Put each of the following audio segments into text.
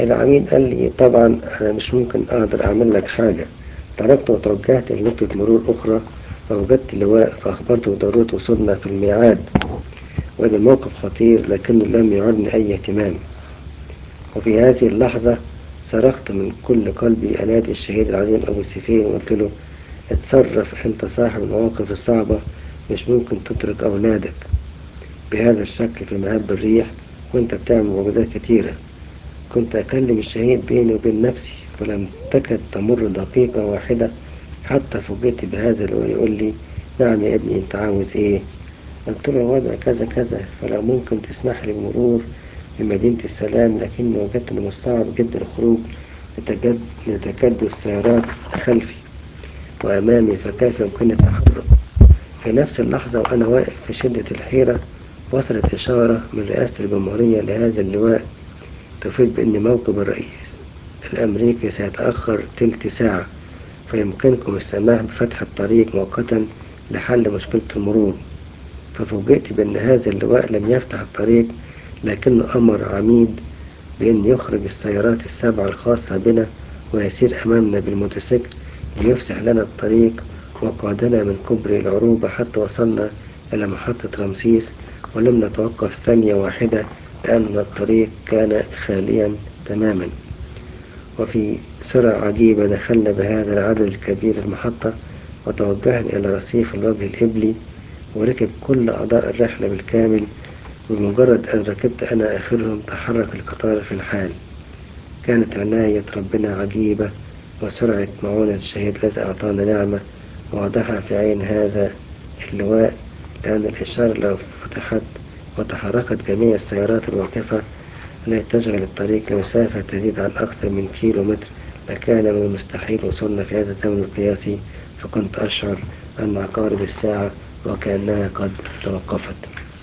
العميد قال لي طبعا أنا مش ممكن أقدر أعمل لك حاجة تركت وتوجهت لنقطة مرور أخرى فوجدت لواء فأخبرته بضرورة وصولنا في الميعاد وإن الموقف خطير لكنه لم يعرني أي اهتمام وفي هذه اللحظة صرخت من كل قلبي أنادي الشهيد العظيم أبو سيفين وقلت له اتصرف أنت صاحب المواقف الصعبة مش ممكن تترك أولادك بهذا الشكل في مهب الريح وانت بتعمل معجزات كتيرة كنت أكلم الشهيد بيني وبين نفسي فلم تكد تمر دقيقة واحدة حتى فوجئت بهذا اللي يقول لي نعم يا ابني انت عاوز ايه قلت له الوضع كذا كذا فلو ممكن تسمح لي بمرور في مدينة السلام لكني وجدت من الصعب جدا الخروج لتجد لتكدس السيارات خلفي وأمامي فكيف يمكنني التحرك في نفس اللحظة وأنا واقف في شدة الحيرة وصلت إشارة من رئاسة الجمهورية لهذا اللواء تفيد بأن موكب الرئيس الأمريكي سيتأخر تلت ساعة فيمكنكم السماح بفتح الطريق مؤقتا لحل مشكلة المرور ففوجئت بأن هذا اللواء لم يفتح الطريق لكنه أمر عميد بأن يخرج السيارات السبعة الخاصة بنا ويسير أمامنا بالموتوسيكل ليفسح لنا الطريق وقادنا من كبر العروبة حتى وصلنا إلى محطة رمسيس ولم نتوقف ثانية واحدة لأن الطريق كان خاليا تماما وفي سرعة عجيبة دخلنا بهذا العدد الكبير المحطة وتوجهنا إلى رصيف الوجه الإبلي وركب كل أعضاء الرحلة بالكامل بمجرد أن ركبت أنا آخرهم تحرك القطار في الحال كانت عناية ربنا عجيبة وسرعة معونة الشهيد الذي أعطانا نعمة ووضعها في عين هذا اللواء لأن الإشارة لو فتحت وتحركت جميع السيارات الواقفة التي تشغل الطريق لمسافة تزيد عن أكثر من كيلو متر لكان من المستحيل وصولنا في هذا الزمن القياسي فكنت أشعر أن عقارب الساعة وكأنها قد توقفت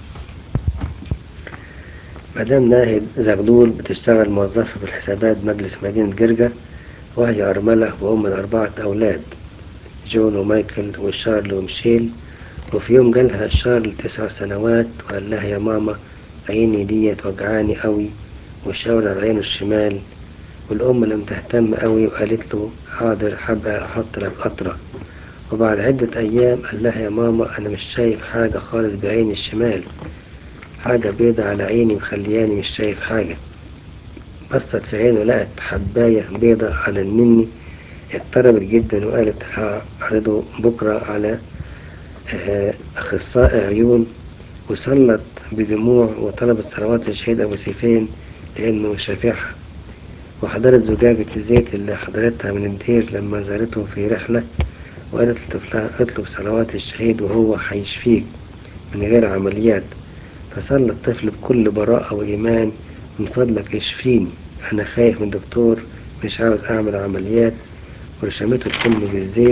مدام ناهد زغلول بتشتغل موظفة في الحسابات مجلس مدينة جرجة وهي أرملة وأم لأربعة أولاد جون ومايكل وشارل وميشيل وفي يوم جالها شارل تسع سنوات وقال لها يا ماما عيني ديت وجعاني قوي وشاور على عينه الشمال والأم لم تهتم قوي وقالت له حاضر حابة أحط لك قطرة وبعد عدة أيام قال لها يا ماما أنا مش شايف حاجة خالص بعيني الشمال حاجة بيضة على عيني مخلياني مش شايف حاجة بصت في عينه لقت حباية بيضة على النني اضطربت جدا وقالت هعرضه بكرة على أخصائي عيون وصلت بدموع وطلبت صلوات الشهيد أبو سيفين لأنه شافعها وحضرت زجاجة الزيت اللي حضرتها من الدير لما زارته في رحلة وقالت لطفلها اطلب صلوات الشهيد وهو هيشفيك من غير عمليات فصلى الطفل بكل براءة وإيمان من فضلك اشفيني أنا خايف من دكتور مش عاوز أعمل عمليات ورشمته الأم بالزيت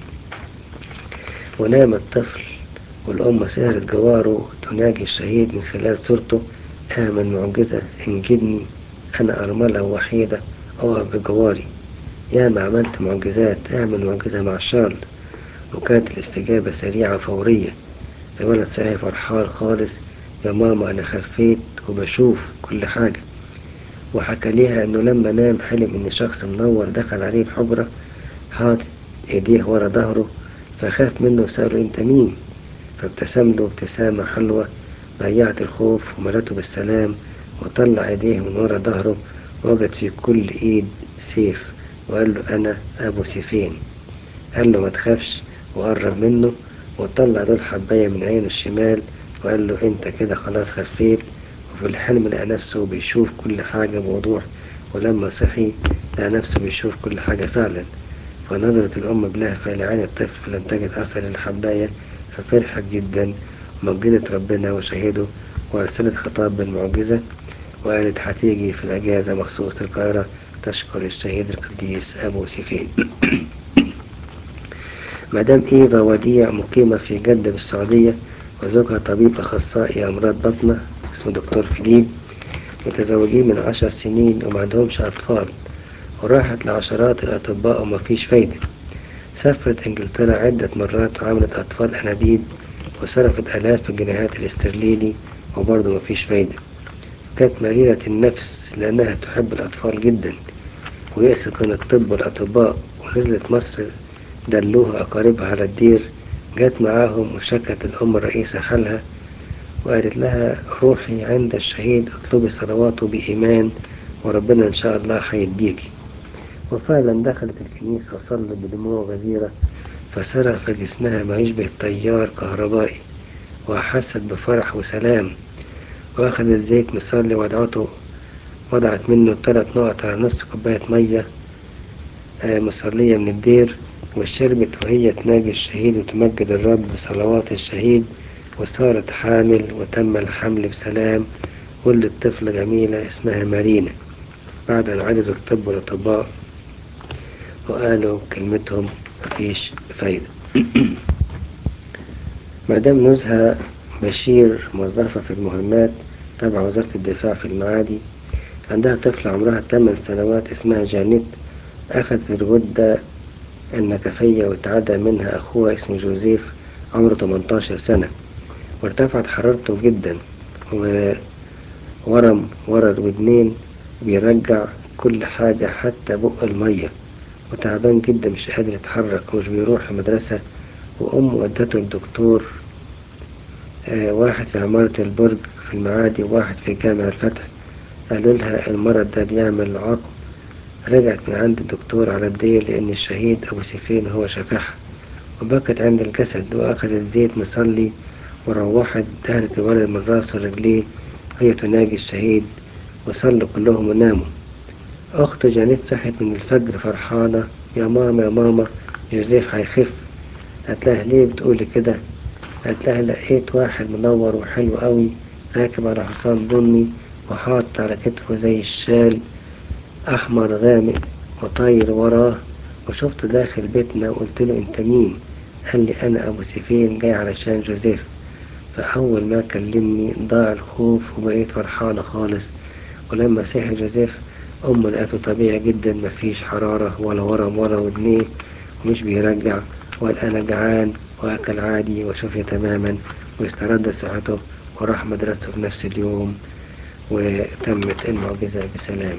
ونام الطفل والأم سهرت جواره تناجي الشهيد من خلال صورته آمن معجزة انجدني أنا أرملة وحيدة أقف بجواري يا ما عملت معجزات اعمل معجزة مع شارل وكانت الاستجابة سريعة فورية الولد صحي فرحان خالص يا ماما أنا خفيت وبشوف كل حاجة وحكى ليها إنه لما نام حلم إن شخص منور دخل عليه الحجرة حاطط إيديه ورا ظهره فخاف منه وسأله أنت مين؟ فابتسم له ابتسامة حلوة ضيعت الخوف وملته بالسلام وطلع ايديه من ورا ظهره وجد في كل ايد سيف وقال له انا ابو سيفين قال له ما تخافش وقرب منه وطلع له الحباية من عينه الشمال وقال له انت كده خلاص خفيت وفي الحلم لقى نفسه بيشوف كل حاجة بوضوح ولما صحي لقى نفسه بيشوف كل حاجة فعلا فنظرت الأم بلهفة لعين الطفل فلم تجد أثر الحباية ففرحت جدا ومجدت ربنا وشهده وأرسلت خطاب بالمعجزة وقالت هتيجي في الأجازة مخصوص القاهرة تشكر الشهيد القديس أبو سيفين مدام إيفا وديع مقيمة في جدة بالسعودية وزوجها طبيب أخصائي أمراض بطنة اسمه دكتور فيليب متزوجين من عشر سنين وما عندهمش أطفال وراحت لعشرات الأطباء ومفيش فايدة سافرت إنجلترا عدة مرات وعملت أطفال أنابيب وصرفت آلاف الجنيهات الاسترليني وبرضه مفيش فايدة كانت مريرة النفس لأنها تحب الأطفال جدا ويأست من الطب والأطباء ونزلت مصر دلوها أقاربها على الدير جت معاهم وشكت الأم الرئيسة حالها وقالت لها روحي عند الشهيد اطلبي صلواته بإيمان وربنا إن شاء الله هيديكي وفعلا دخلت الكنيسة وصلت بدموع غزيرة فصرخ جسمها ما يشبه تيار كهربائي وحست بفرح وسلام وأخذت زيت مصلي وضعته وضعت منه ثلاث نقط على نص كوباية مية مصلية من الدير وشربت وهي تناجي الشهيد وتمجد الرب بصلوات الشهيد وصارت حامل وتم الحمل بسلام ولدت طفلة جميلة اسمها مارينا بعد أن عجز الطب والأطباء وقالوا كلمتهم مفيش فايدة مدام نزهة بشير موظفة في المهمات تبع وزارة الدفاع في المعادي عندها طفلة عمرها 8 سنوات اسمها جانيت أخذت الغدة النكفية وتعدى منها أخوها اسمه جوزيف عمره 18 سنة وارتفعت حرارته جدا وورم ورا الودنين بيرجع كل حاجة حتى بق المية وتعبان جدا مش قادر يتحرك ومش بيروح المدرسة وأمه ودته لدكتور آه واحد في عمارة البرج في المعادي وواحد في جامع الفتح قالوا لها المرض ده بيعمل عقم رجعت من عند الدكتور على الدير لأن الشهيد أبو سيفين هو شافعها وبكت عند الجسد وأخذت زيت مصلي وروحت دهنت الولد من راسه ورجليه وهي تناجي الشهيد وصلوا كلهم وناموا أخته جانيت صحت من الفجر فرحانة يا ماما يا ماما يوسف هيخف قالت لها ليه بتقولي كده قالت لها لقيت واحد منور وحلو قوي راكب على حصان بني وحاط على كتفه زي الشال أحمر غامق وطاير وراه وشفته داخل بيتنا وقلت له أنت مين؟ قال لي أنا أبو سيفين جاي علشان جوزيف فأول ما كلمني ضاع الخوف وبقيت فرحانة خالص ولما صحي جوزيف أمه لقيته طبيعي جدا مفيش حرارة ولا ورم ولا ودنيه ومش بيرجع وقال أنا جعان وأكل عادي وشفي تماما واسترد صحته وراح مدرسته في نفس اليوم وتمت المعجزة بسلام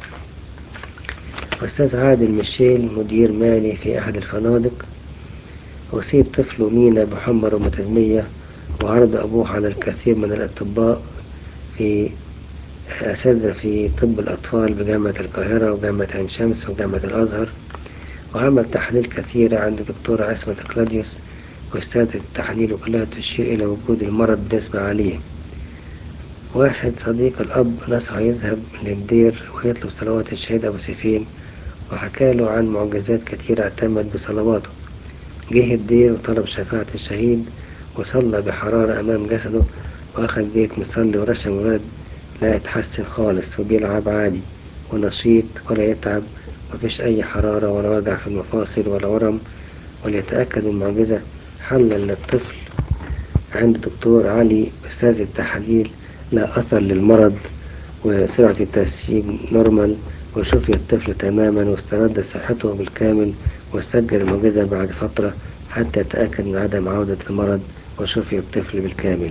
أستاذ عادل ميشيل مدير مالي في أحد الفنادق أصيب طفله مينا بحمى روماتيزمية وعرض أبوه على الكثير من الأطباء في أساتذة في طب الأطفال بجامعة القاهرة وجامعة عين شمس وجامعة الأزهر وعمل تحاليل كثيرة عند دكتورة عصمة كلاديوس واستندت التحاليل كلها تشير إلى وجود المرض بنسبة عالية واحد صديق الأب نصحه يذهب للدير ويطلب صلوات الشهيد أبو سيفين وحكى له عن معجزات كثيرة اعتمد بصلواته جه الدير وطلب شفاعة الشهيد وصلى بحرارة أمام جسده وأخذ زيت مصلي ورشم الولد لا يتحسن خالص وبيلعب عادي ونشيط ولا يتعب مفيش أي حرارة ولا وجع في المفاصل ولا ورم وليتأكد من المعجزة حلل للطفل عند دكتور علي أستاذ التحاليل لا أثر للمرض وسرعة التسجيل نورمال وشفي الطفل تماما واسترد صحته بالكامل واستجل المعجزة بعد فترة حتى يتأكد من عدم عودة المرض وشفي الطفل بالكامل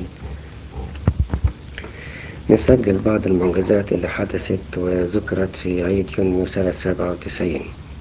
نسجل بعض المعجزات اللي حدثت وذكرت في عيد يونيو سنة سبعة وتسعين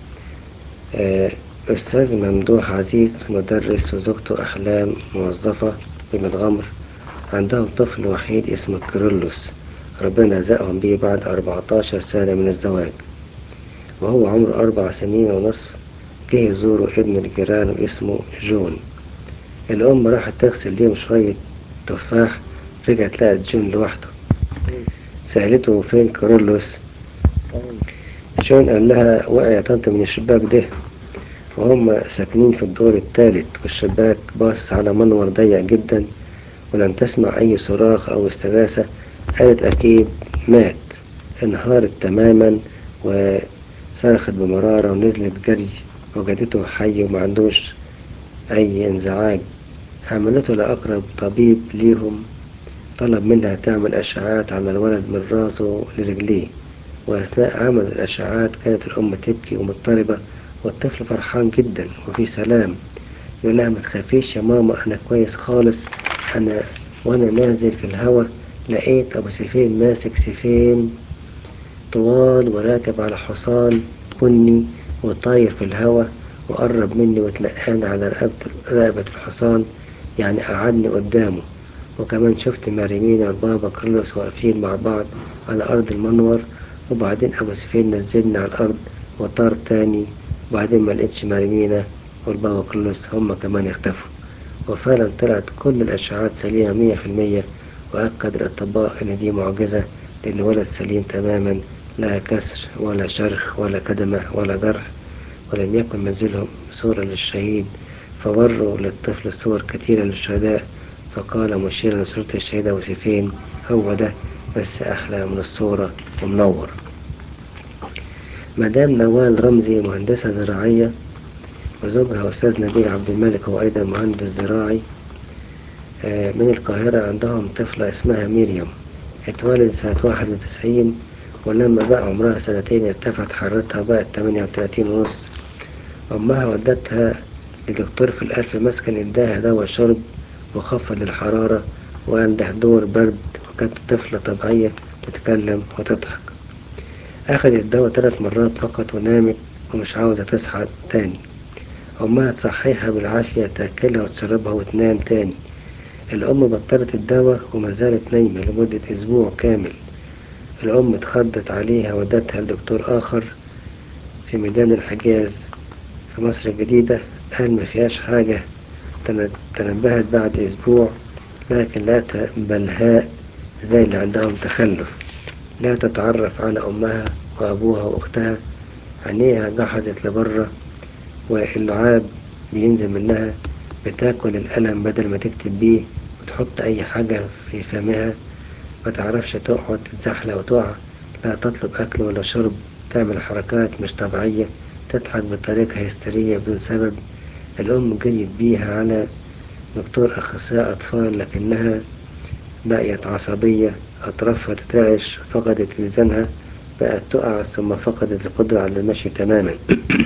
أستاذ ممدوح عزيز مدرس وزوجته أحلام موظفة في متغمر عندهم طفل وحيد اسمه كيرلس ربنا رزقهم بيه بعد 14 سنة من الزواج وهو عمره أربع سنين ونصف جه يزوره ابن الجيران اسمه جون الأم راحت تغسل ليهم شوية تفاح رجعت لقت جون لوحده سألته فين كيرلس جون قال لها وقع يا طنط من الشباك ده وهم ساكنين في الدور الثالث والشباك باص على منور ضيق جدا ولم تسمع أي صراخ أو استغاثة قالت أكيد مات انهارت تماما وصرخت بمرارة ونزلت جري وجدته حي وما عندوش أي انزعاج حملته لأقرب طبيب ليهم طلب منها تعمل أشعاعات على الولد من راسه لرجليه وأثناء عمل الأشعاعات كانت الأم تبكي ومضطربة والطفل فرحان جدا وفي سلام يقول لها ما تخافيش يا ماما أنا كويس خالص أنا وأنا نازل في الهوا لقيت أبو سيفين ماسك سيفين طوال وراكب على حصان بني وطاير في الهواء وقرب مني وتلقاني على رقبة الحصان يعني قعدني قدامه وكمان شفت مريمينا وبابا كرولوس واقفين مع بعض على أرض المنور وبعدين أبو سفين نزلني على الأرض وطار تاني وبعدين ما لقيتش مريمينا والبابا كرولوس هما كمان اختفوا وفعلا طلعت كل الأشعاعات سليمة مية في المية وأكد الأطباء إن دي معجزة لأن ولد سليم تماما لا كسر ولا شرخ ولا كدمة ولا جرح ولم يكن منزلهم صورة للشهيد فوروا للطفل صور كثيرة للشهداء فقال مشيرا لصورة الشهيد أبو سيفين هو ده بس أحلى من الصورة ومنور مدام نوال رمزي مهندسة زراعية وزوجها أستاذ نبيل عبد الملك هو أيضا مهندس زراعي من القاهرة عندهم طفلة اسمها ميريام اتولدت سنة واحد وتسعين ولما بقى عمرها سنتين ارتفعت حرارتها بقت تمانية وتلاتين ونص أمها ودتها لدكتور في الألف مسكن اداها دواء شرب وخفض الحرارة وعنده دور برد وكانت طفلة طبيعية تتكلم وتضحك أخذت الدواء ثلاث مرات فقط ونامت ومش عاوزة تصحى تاني أمها تصحيها بالعافية تأكلها وتشربها وتنام تاني الأم بطلت الدواء وما زالت نايمة لمدة أسبوع كامل الأم اتخضت عليها ودتها لدكتور آخر في ميدان الحجاز في مصر الجديدة قال ما فيهاش حاجة تنبهت بعد أسبوع لكن لا بلهاء زي اللي عندهم تخلف لا تتعرف على أمها وأبوها وأختها عينيها جحظت لبره واللعاب بينزل منها بتاكل القلم بدل ما تكتب بيه وتحط أي حاجة في فمها ما تعرفش تقعد تتزحلق وتقع لا تطلب أكل ولا شرب تعمل حركات مش طبيعية تضحك بطريقة هستيرية بدون سبب الأم جريت بيها على دكتور أخصائي أطفال لكنها بقيت عصبية أطرافها تترعش فقدت ميزانها بقت تقع ثم فقدت القدرة على المشي تماما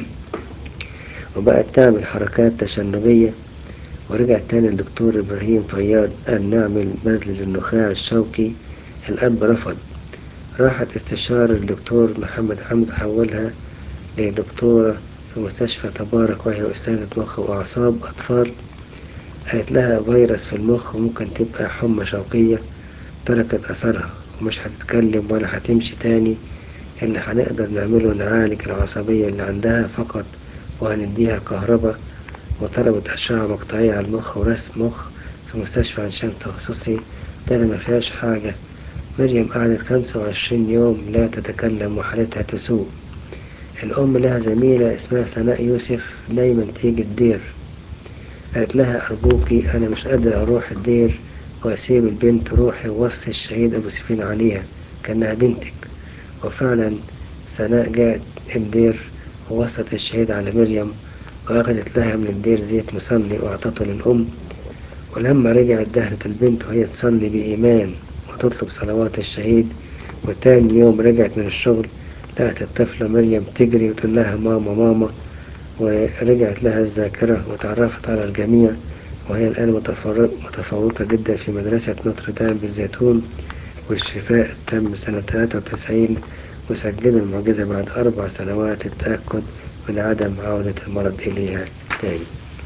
وبقت تعمل حركات تشنجية ورجع تاني الدكتور إبراهيم فياض قال نعمل بذل للنخاع الشوكي الأب رفض راحت استشار الدكتور محمد حمزة حولها لدكتورة في مستشفى تبارك وهي أستاذة مخ وأعصاب أطفال قالت لها فيروس في المخ وممكن تبقى حمى شوكية تركت أثرها ومش هتتكلم ولا هتمشي تاني اللي هنقدر نعمله نعالج العصبية اللي عندها فقط وهنديها كهرباء وطلبت أشعة مقطعية على المخ ورسم مخ في مستشفى عين شمس تخصصي ده ما فيهاش حاجة مريم قعدت خمسة وعشرين يوم لا تتكلم وحالتها تسوء الأم لها زميلة اسمها ثناء يوسف دايما تيجي الدير قالت لها أرجوكي أنا مش قادر أروح الدير وأسيب البنت روحي ووصي الشهيد أبو سفين عليها كأنها بنتك وفعلا ثناء جاءت الدير ووصت الشهيد على مريم وأخذت لها من الدير زيت مصلي وأعطته للأم ولما رجعت دهنت البنت وهي تصلي بإيمان وتطلب صلوات الشهيد وتاني يوم رجعت من الشغل لقت الطفلة مريم تجري وتقول لها ماما ماما ورجعت لها الذاكرة وتعرفت على الجميع وهي الآن متفوقة جدا في مدرسة نوتردام بالزيتون والشفاء تم سنة 93 وسجلوا المعجزة بعد أربع سنوات التأكد من عدم عودة المرض إليها تاني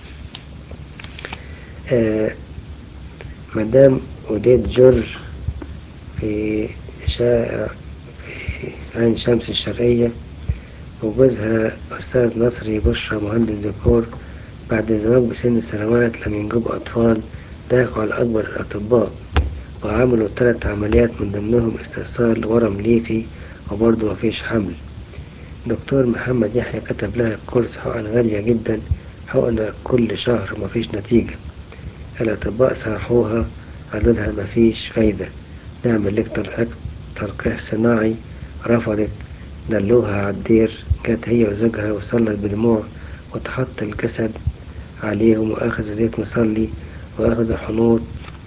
آه مدام أوديت جورج في شائع في عين شمس الشرقية وجوزها أستاذ مصري بشرى مهندس ديكور بعد الزواج بسن سنوات لم ينجبوا أطفال ضاقوا على أكبر الأطباء وعملوا ثلاث عمليات من ضمنهم استئصال ورم ليفي وبرضه مفيش حمل دكتور محمد يحيى كتب لها كورس حقن غالية جدا حقنة كل شهر مفيش نتيجة الأطباء سرحوها قالوا لها مفيش فايدة نعمل لك تلقيح صناعي رفضت دلوها على الدير جت هي وزوجها وصلت بدموع وتحط الجسد عليهم وأخذوا زيت مصلي وأخذوا حنوط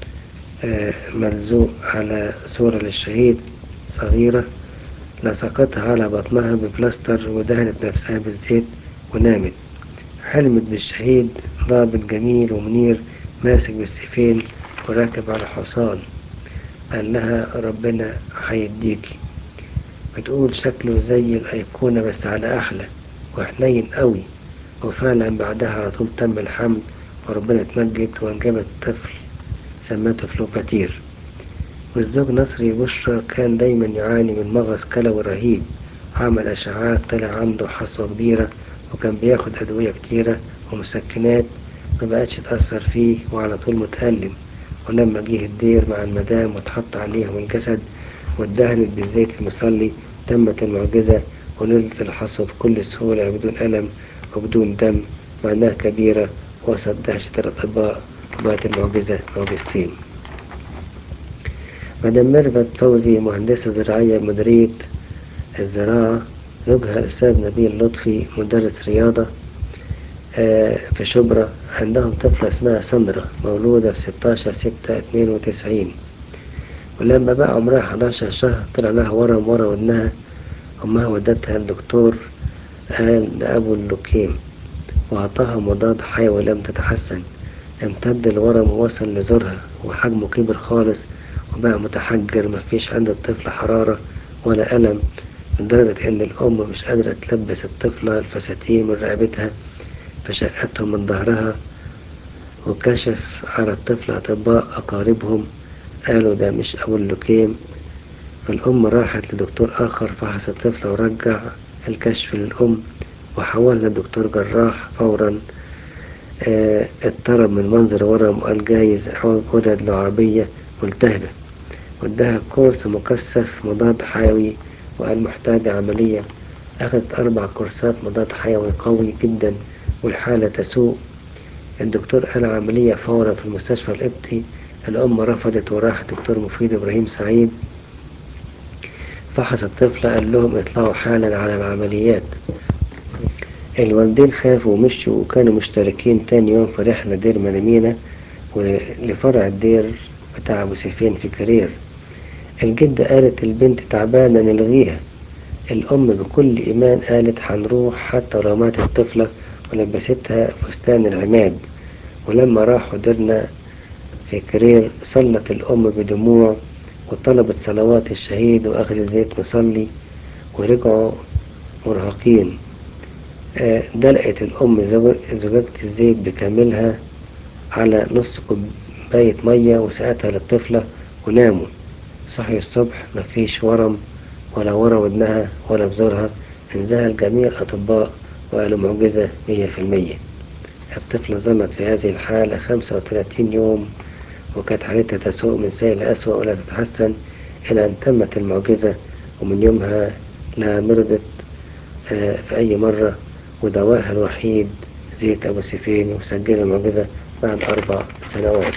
ملزوق على صورة للشهيد صغيرة لصقتها على بطنها ببلاستر ودهنت نفسها بالزيت ونامت حلمت بالشهيد ضابط جميل ومنير ماسك بالسيفين وراكب على حصان قال لها ربنا هيديكي بتقول شكله زي الأيقونة بس على أحلى وحنين قوي وفعلا بعدها على طول تم الحمل وربنا اتمجد وانجبت طفل سمته فلوباتير والزوج نصري بشرى كان دايما يعاني من مغص كلوي رهيب عمل أشعاعات طلع عنده حصوة كبيرة وكان بياخد أدوية كتيرة ومسكنات مبقتش تأثر فيه وعلى طول متألم ولما جه الدير مع المدام واتحط عليهم الجسد واتدهنت بالزيت المصلي تمت المعجزة ونزلت الحصوة بكل سهولة بدون ألم وبدون دم مع إنها كبيرة وسط دهشة الأطباء بقت المعجزة معجزتين مدام ميرفت فوزي مهندسة زراعية مديرية الزراعة زوجها أستاذ نبيل لطفي مدرس رياضة في شبرا عندهم طفلة اسمها سندرا مولودة في 16 6 92 ولما بقى عمرها 11 شهر طلع لها ورم ورا ودنها أمها ودتها الدكتور قال ده أبو اللوكيم وأعطاها مضاد حيوي لم تتحسن امتد الورم ووصل لزورها وحجمه كبر خالص وبقى متحجر مفيش عند الطفل حرارة ولا ألم لدرجة إن الأم مش قادرة تلبس الطفلة الفساتين من رقبتها فشقتهم من ظهرها وكشف على الطفل أطباء أقاربهم قالوا ده مش أبو اللوكيم فالأم راحت لدكتور آخر فحص الطفل ورجع الكشف للأم وحولنا لدكتور جراح فورا اه اضطرب من منظر ورم وقال جايز غدد لعابية ملتهبة واداها كورس مكثف مضاد حيوي وقال محتاجة عملية أخذت أربع كورسات مضاد حيوي قوي جدا والحالة تسوء الدكتور قال عملية فورا في المستشفى القبطي الأم رفضت وراح دكتور مفيد إبراهيم سعيد فحص الطفل قال لهم اطلعوا حالا على العمليات الوالدين خافوا ومشوا وكانوا مشتركين تاني يوم في رحلة دير منامينا ولفرع الدير بتاع أبو سيفين في كرير الجدة قالت البنت تعبانة نلغيها الأم بكل إيمان قالت هنروح حتى لو ماتت الطفلة ولبستها فستان العماد ولما راحوا درنا في كرير صلت الأم بدموع وطلبت صلوات الشهيد وأخذ زيت مصلي ورجعوا مرهقين دلقت الأم زجاجة الزيت بكاملها على نص كوباية مية وسقتها للطفلة وناموا صحي الصبح مفيش ورم ولا ورا ودنها ولا في زورها انذهل جميع الأطباء وقالوا معجزة مية في المية الطفلة ظلت في هذه الحالة خمسة وثلاثين يوم وكانت حالتها تسوء من سيء لأسوأ ولا تتحسن إلى أن تمت المعجزة ومن يومها لا مرضت في أي مرة ودواها الوحيد زيت أبو سيفين وسجل المعجزة بعد أربع سنوات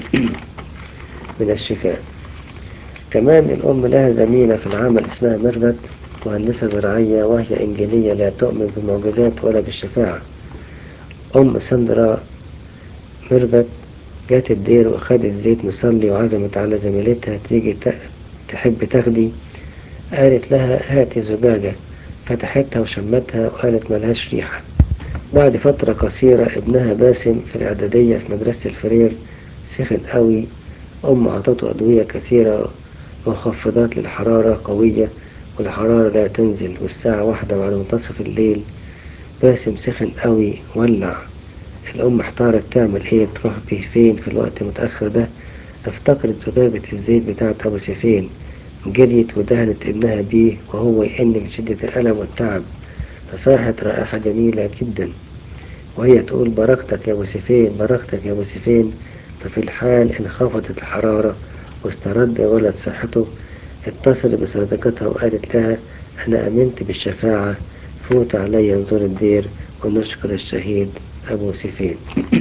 من الشفاء كمان الأم لها زميلة في العمل اسمها ميرفت مهندسة زراعية وهي إنجيلية لا تؤمن بالمعجزات ولا بالشفاعة أم سندرا ميرفت جات الدير وخدت زيت مصلي وعزمت على زميلتها تيجي تحب تاخدي قالت لها هاتي زجاجة فتحتها وشمتها وقالت ملهاش ريحة بعد فترة قصيرة ابنها باسم في الإعدادية في مدرسة الفرير سخن قوي أم أعطته أدوية كثيرة ومخفضات للحرارة قوية والحرارة لا تنزل والساعة واحدة بعد منتصف الليل باسم سخن قوي ولع الأم احتارت تعمل ايه تروح به فين في الوقت المتأخر ده افتكرت زجاجة الزيت بتاعة أبو سيفين جريت ودهنت ابنها بيه وهو يئن من شدة الألم والتعب ففاحت رائحة جميلة جدا وهي تقول بركتك يا أبو سيفين بركتك يا أبو سيفين ففي الحال انخفضت الحرارة واسترد ولد صحته اتصل بصديقتها وقالت لها أنا أمنت بالشفاعة فوت علي نزور الدير ونشكر الشهيد أبو سيفين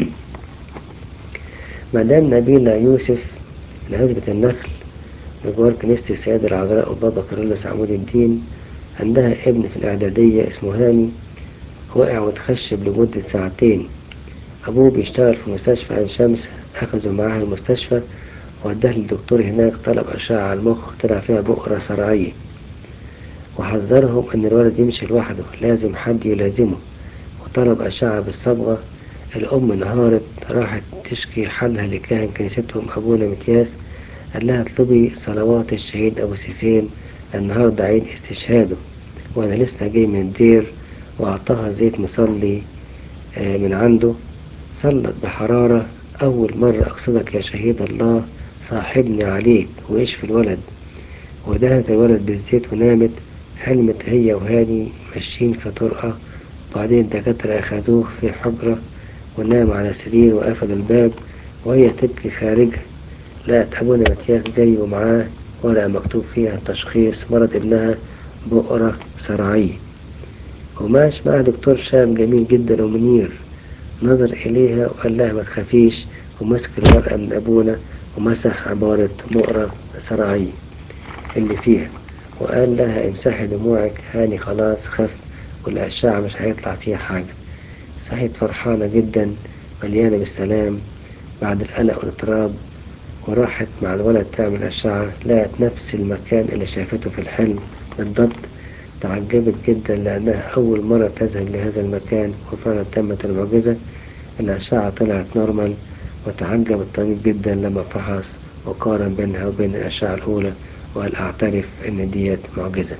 مدام نبيلة يوسف من عزبة النخل بجوار كنيسة السيدة العذراء وبابا كارلوس عمود الدين عندها ابن في الإعدادية اسمه هاني وقع وتخشب لمدة ساعتين أبوه بيشتغل في مستشفى عين شمس أخذوا معاه المستشفى وداه للدكتور هناك طلب أشعة على المخ طلع فيها بؤرة صرعية وحذرهم إن الولد يمشي لوحده لازم حد يلازمه وطلب أشعة بالصبغة الأم انهارت راحت تشكي حالها لكاهن كنيستهم أبونا متياس قال لها اطلبي صلوات الشهيد أبو سيفين النهاردة عيد استشهاده وأنا لسه جاي من الدير وأعطاها زيت مصلي من عنده صلت بحرارة أول مرة أقصدك يا شهيد الله صاحبني عليك واشفي الولد ودهت الولد بالزيت ونامت حلمت هي وهاني ماشيين في طرقة وبعدين الدكاترة أخدوه في حجرة ونام على سرير وقفل الباب وهي تبكي خارجها لقت أبونا متياس جاي ومعاه ورقة مكتوب فيها تشخيص مرض ابنها بؤرة صرعية وماش معها دكتور شام جميل جدا ومنير نظر إليها وقال لها ما تخافيش ومسك الورقة من أبونا ومسح عبارة بؤرة صرعية اللي فيها وقال لها امسحي دموعك هاني خلاص خف والأشعة مش هيطلع فيها حاجة صحيت فرحانة جدا مليانة بالسلام بعد القلق والاضطراب وراحت مع الولد تعمل أشعة لقت نفس المكان اللي شافته في الحلم بالضبط تعجبت جدا لأنها أول مرة تذهب لهذا المكان وفعلا تمت المعجزة الأشعة طلعت نورمال وتعجب الطبيب جدا لما فحص وقارن بينها وبين الأشعة الأولى وقال أعترف إن ديت معجزة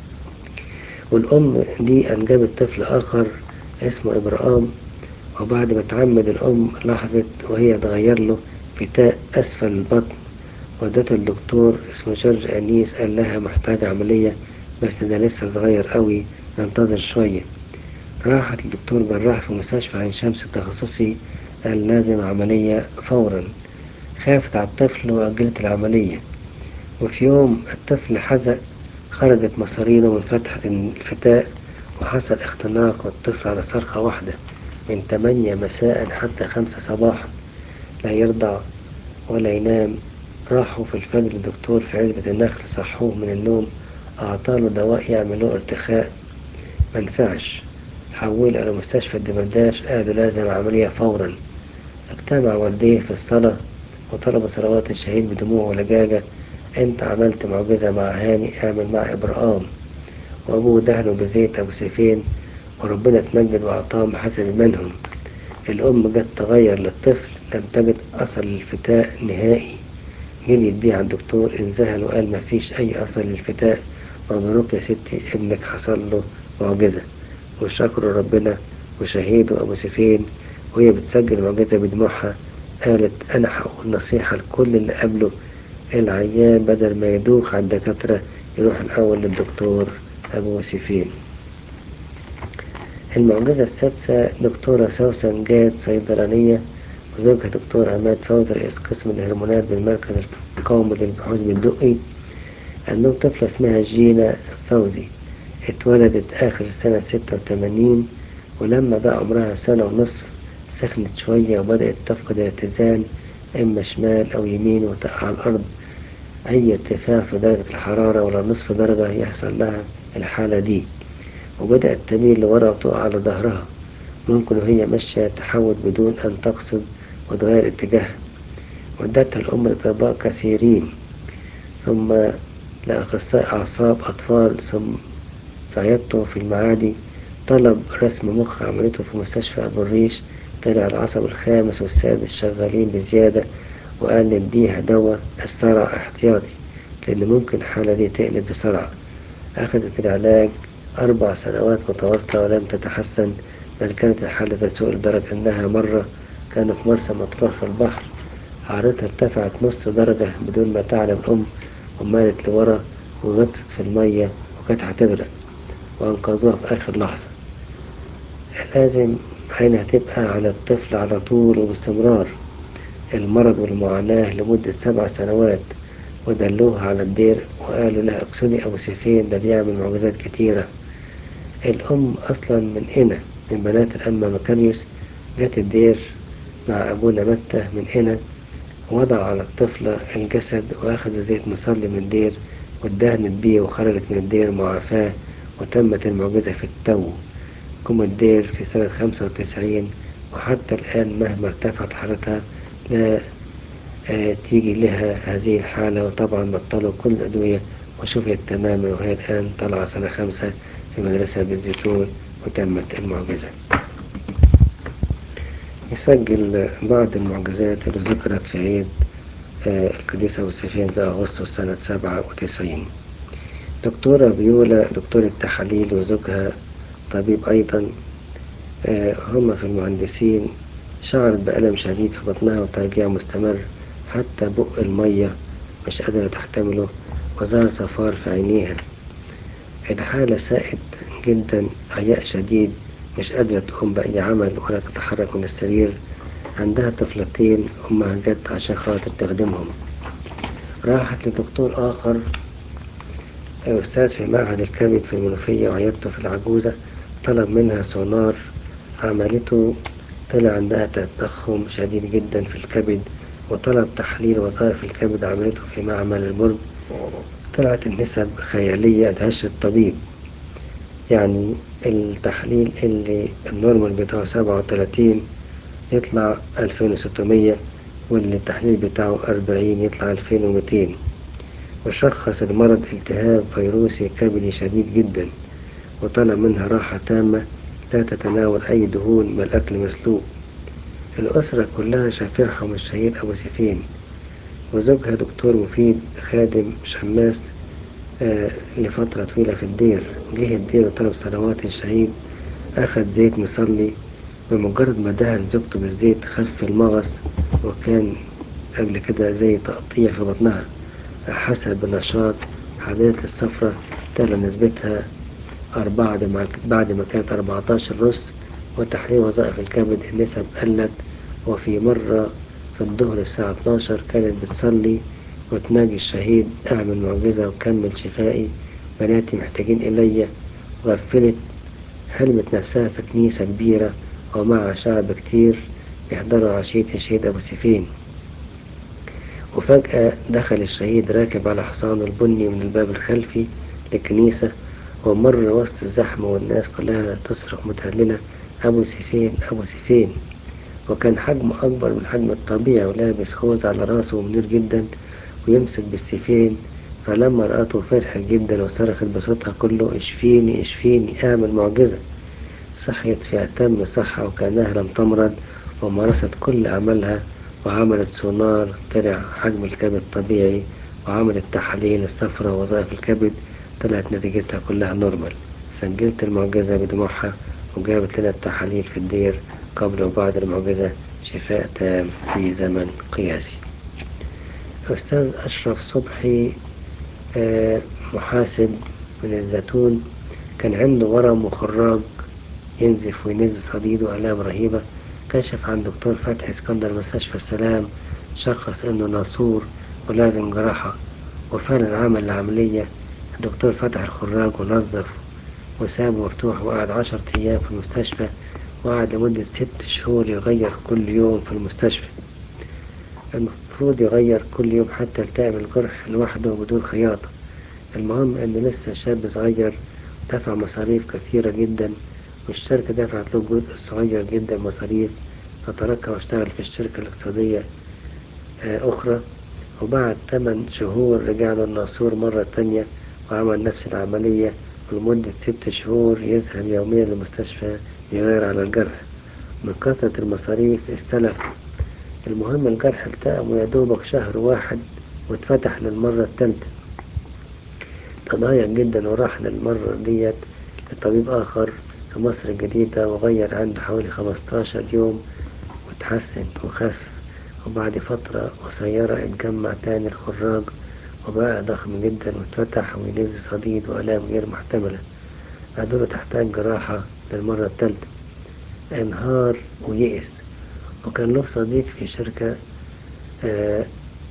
والأم دي أنجبت طفل آخر اسمه إبراهام وبعد ما تعمد الأم لاحظت وهي تغير له فتاء أسفل البطن ودته الدكتور اسمه جورج أنيس قال لها محتاج عملية بس ده لسه صغير قوي ننتظر شوية راحت للدكتور جراح في مستشفى عين شمس التخصصي قال لازم عملية فورا خافت على الطفل وأجلت العملية وفي يوم الطفل حزق خرجت مصارينه من فتحة الفتاء وحصل اختناق والطفل على صرخة واحدة من تمانية مساء حتى خمسة صباحا لا يرضع ولا ينام راحوا في الفجر الدكتور في علبة النخل صحوه من النوم أعطاله دواء يعمل له ارتخاء منفعش حول إلى مستشفى الدمرداش قالوا لازم عملية فورا اجتمع والديه في الصلاة وطلبوا صلوات الشهيد بدموع ولجاجة انت عملت معجزة مع هاني اعمل مع إبراهام وأبوه دهنه بزيت أبو سيفين وربنا اتمجد وأعطاهم بحسب منهم الأم جت تغير للطفل لم تجد أثر للفتاء نهائي جريت بيه على الدكتور انذهل وقال مفيش أي أثر للفتاء مبروك يا ستي ابنك حصل له معجزة وشكروا ربنا وشهيده أبو سيفين وهي بتسجل المعجزة بدموعها قالت أنا هقول نصيحة لكل اللي قبله العيان بدل ما يدوخ على الدكاترة يروح الأول للدكتور أبو سيفين المعجزة السادسة دكتورة سوسن جاد صيدلانية وزوجها دكتور عماد فوزي رئيس قسم الهرمونات بالمركز القومي للبحوث بالدقي عندهم طفلة اسمها جينا فوزي اتولدت آخر سنة ستة وتمانين ولما بقى عمرها سنة ونصف سخنت شوية وبدأت تفقد الاتزان إما شمال أو يمين وتقع على الأرض أي ارتفاع في درجة الحرارة ولا نصف درجة يحصل لها الحالة دي وبدأت تميل لورا وتقع على ظهرها ممكن وهي ماشية تحود بدون أن تقصد وتغير اتجاهها ودتها الأم لأطباء كثيرين ثم لأخصائي أعصاب أطفال ثم في عيادته في المعادي طلب رسم مخ عملته في مستشفى أبو الريش طلع العصب الخامس والسادس شغالين بزيادة وقال نديها دواء الصرع احتياطي لأن ممكن الحالة دي تقلب بسرعة أخذت العلاج أربع سنوات متواصلة ولم تتحسن بل كانت الحالة تسوء لدرجة أنها مرة كانوا في مرسى مطروح في البحر حرارتها ارتفعت نص درجة بدون ما تعلم الأم ومالت لورا وغطست في المية وكانت هتغرق وأنقذوها في آخر لحظة لازم عينها تبقى على الطفل على طول وباستمرار المرض والمعاناة لمدة سبع سنوات ودلوها على الدير وقالوا لها اقصدي أبو سيفين ده بيعمل معجزات كتيرة الأم أصلا من هنا من بنات الأمة مكاريوس جت الدير مع أبونا متى من هنا وضع على الطفلة الجسد وأخذوا زيت مصلي من الدير وادهنت بيه وخرجت من الدير معافاة وتمت المعجزة في التو قم الدير في سنة خمسة وتسعين وحتى الآن مهما ارتفعت حالتها لا آه تيجي لها هذه الحالة وطبعا بطلوا كل الأدوية وشفيت تماما وهي الآن طالعة سنة خمسة في مدرسة بالزيتون وتمت المعجزة يسجل بعض المعجزات اللي ذكرت في عيد القديس أبو سفيان في أغسطس سنة سبعة وتسعين دكتورة فيولا دكتورة تحاليل وزوجها طبيب أيضا هما في المهندسين شعرت بألم شديد في بطنها وترجيع مستمر حتى بق المية مش قادرة تحتمله وظهر صفار في عينيها الحالة ساءت جدا عياء شديد مش قادرة تقوم بأي عمل ولا تتحرك من السرير عندها طفلتين أمها جت عشان خاطر تخدمهم راحت لدكتور آخر أستاذ في معهد الكبد في المنوفية وعيادته في العجوزة طلب منها سونار عملته طلع عندها تضخم شديد جدا في الكبد وطلب تحليل وظائف الكبد عملته في معمل البرج طلعت النسب خيالية أدهش الطبيب يعني التحليل اللي النورمال بتاعه سبعة وتلاتين يطلع ألفين وستمية واللي التحليل بتاعه أربعين يطلع ألفين ومتين وشخص المرض التهاب فيروسي كبدي شديد جدا وطلب منها راحة تامة لا تتناول أي دهون بل أكل مسلوق الأسرة كلها شافعهم الشهيد أبو سفين وزوجها دكتور مفيد خادم شماس آه لفترة طويلة في الدير جه الدير وطلب صلوات الشهيد أخد زيت مصلي بمجرد ما دهن زوجته بالزيت خف المغص وكان قبل كده زي تقطيع في بطنها حسب بنشاط حالات الصفرة ترى نسبتها أربعة بعد ما كانت 14 رص وتحليل وظائف الكبد النسب قلت وفي مرة في الظهر الساعة 12 كانت بتصلي وتناجي الشهيد أعمل معجزة وكمل شفائي بناتي محتاجين إلي وغفلت حلمت نفسها في كنيسة كبيرة ومع شعب كتير يحضروا عشية الشهيد أبو سفين وفجأة دخل الشهيد راكب على حصانه البني من الباب الخلفي للكنيسة ومر وسط الزحمة والناس كلها تصرخ متهللة أبو سفين أبو سفين وكان حجمه أكبر من حجم الطبيعي ولابس خوذ على راسه ومنير جدا ويمسك بالسيفين فلما رأته فرحت جدا وصرخت بصوتها كله اشفيني اشفيني اعمل معجزة صحيت في أتم صحة وكأنها لم تمرض ومارست كل أعمالها وعملت سونار طلع حجم الكبد طبيعي وعملت تحاليل الصفرة ووظائف الكبد طلعت نتيجتها كلها نورمال سجلت المعجزة بدموعها وجابت لنا التحاليل في الدير قبل وبعد المعجزة شفاء تام في زمن قياسي أستاذ أشرف صبحي محاسب من الزيتون كان عنده ورم وخراج ينزف وينز صديد وآلام رهيبة كشف عن دكتور فتحي اسكندر مستشفى السلام شخص انه ناسور ولازم جراحة وفعلا عمل العملية الدكتور فتح الخراج ونظف وسابه مفتوح وقعد عشر أيام في المستشفى وقعد لمدة ست شهور يغير كل يوم في المستشفى المفروض يغير كل يوم حتى يلتئم الجرح لوحده بدون خياطة المهم ان لسه شاب صغير دفع مصاريف كثيرة جدا والشركة دفعت له جزء صغير جدا مصاريف فتركها واشتغل في الشركة الاقتصادية أخرى وبعد 8 شهور رجع له الناصور مرة تانية وعمل نفس العملية ولمدة ست شهور يذهب يوميا للمستشفى يغير على الجرح من كثرة المصاريف استلف المهم الجرح التئم ويا دوبك شهر واحد واتفتح للمرة التالتة تضايق جدا وراح للمرة ديت لطبيب آخر في مصر الجديدة وغير عنده حوالي 15 يوم وتحسن وخف وبعد فترة قصيرة اتجمع تاني الخراج وبقى ضخم جدا واتفتح ويلز صديد وآلام غير محتملة قالوا له تحتاج جراحة للمرة التالتة انهار ويئس وكان له صديق في شركة آه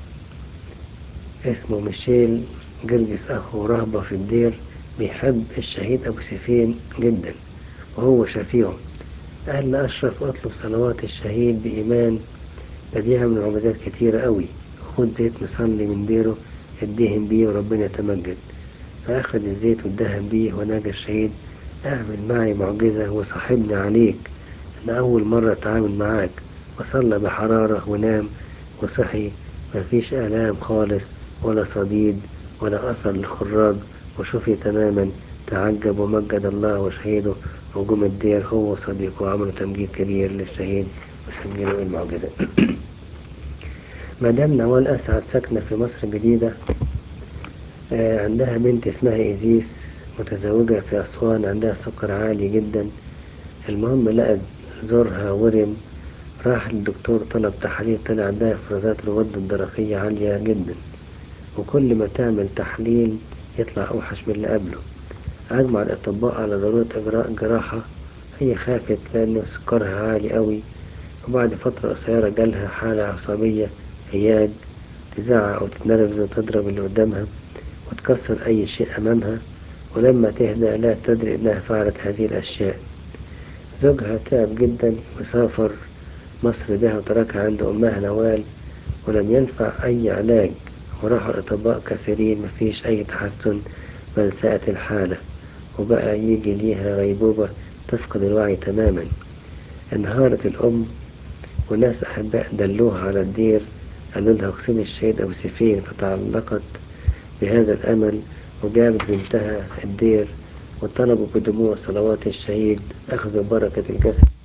اسمه ميشيل جرجس أخو رهبة في الدير بيحب الشهيد أبو سفين جدا وهو شفيعه قال لأشرف اطلب صلوات الشهيد بإيمان ده بيعمل عبادات كتيرة قوي خد زيت مصلي من ديره اديهم بيه وربنا يتمجد فأخذ الزيت وادهن بيه ونادى الشهيد اعمل معي معجزة وصاحبني عليك أنا أول مرة أتعامل معاك وصلى بحرارة ونام وصحي مفيش آلام خالص ولا صديد ولا أثر للخراج وشفي تماما تعجب ومجد الله وشهيده وجم الدير هو وصديقه وعملوا تمجيد كبير للشهيد وسجلوا المعجزة مدام نوال أسعد ساكنة في مصر الجديدة آه، عندها بنت اسمها إيزيس متزوجة في أسوان عندها سكر عالي جدا المهم لقت زورها ورم راح للدكتور طلب تحاليل طلع عندها إفرازات الغدة الدرقية عالية جدا وكل ما تعمل تحليل يطلع أوحش من اللي قبله أجمع الأطباء على ضرورة إجراء جراحة هي خافت لأن سكرها عالي قوي وبعد فترة قصيرة جالها حالة عصبية هياج تزعق وتتنرفز وتضرب اللي قدامها وتكسر أي شيء أمامها ولما تهدى لا تدري أنها فعلت هذه الأشياء زوجها تعب جدا وسافر مصر بها وتركها عند أمها نوال ولم ينفع أي علاج وراحوا أطباء كثيرين مفيش أي تحسن بل ساءت الحالة وبقى يجي ليها غيبوبة تفقد الوعي تماما انهارت الأم وناس أحباء دلوها على الدير قالوا لها اغسلي الشهيد أو سيفين فتعلقت بهذا الأمل وجابت بنتها الدير وطلبوا بدموع صلوات الشهيد أخذوا بركة الجسد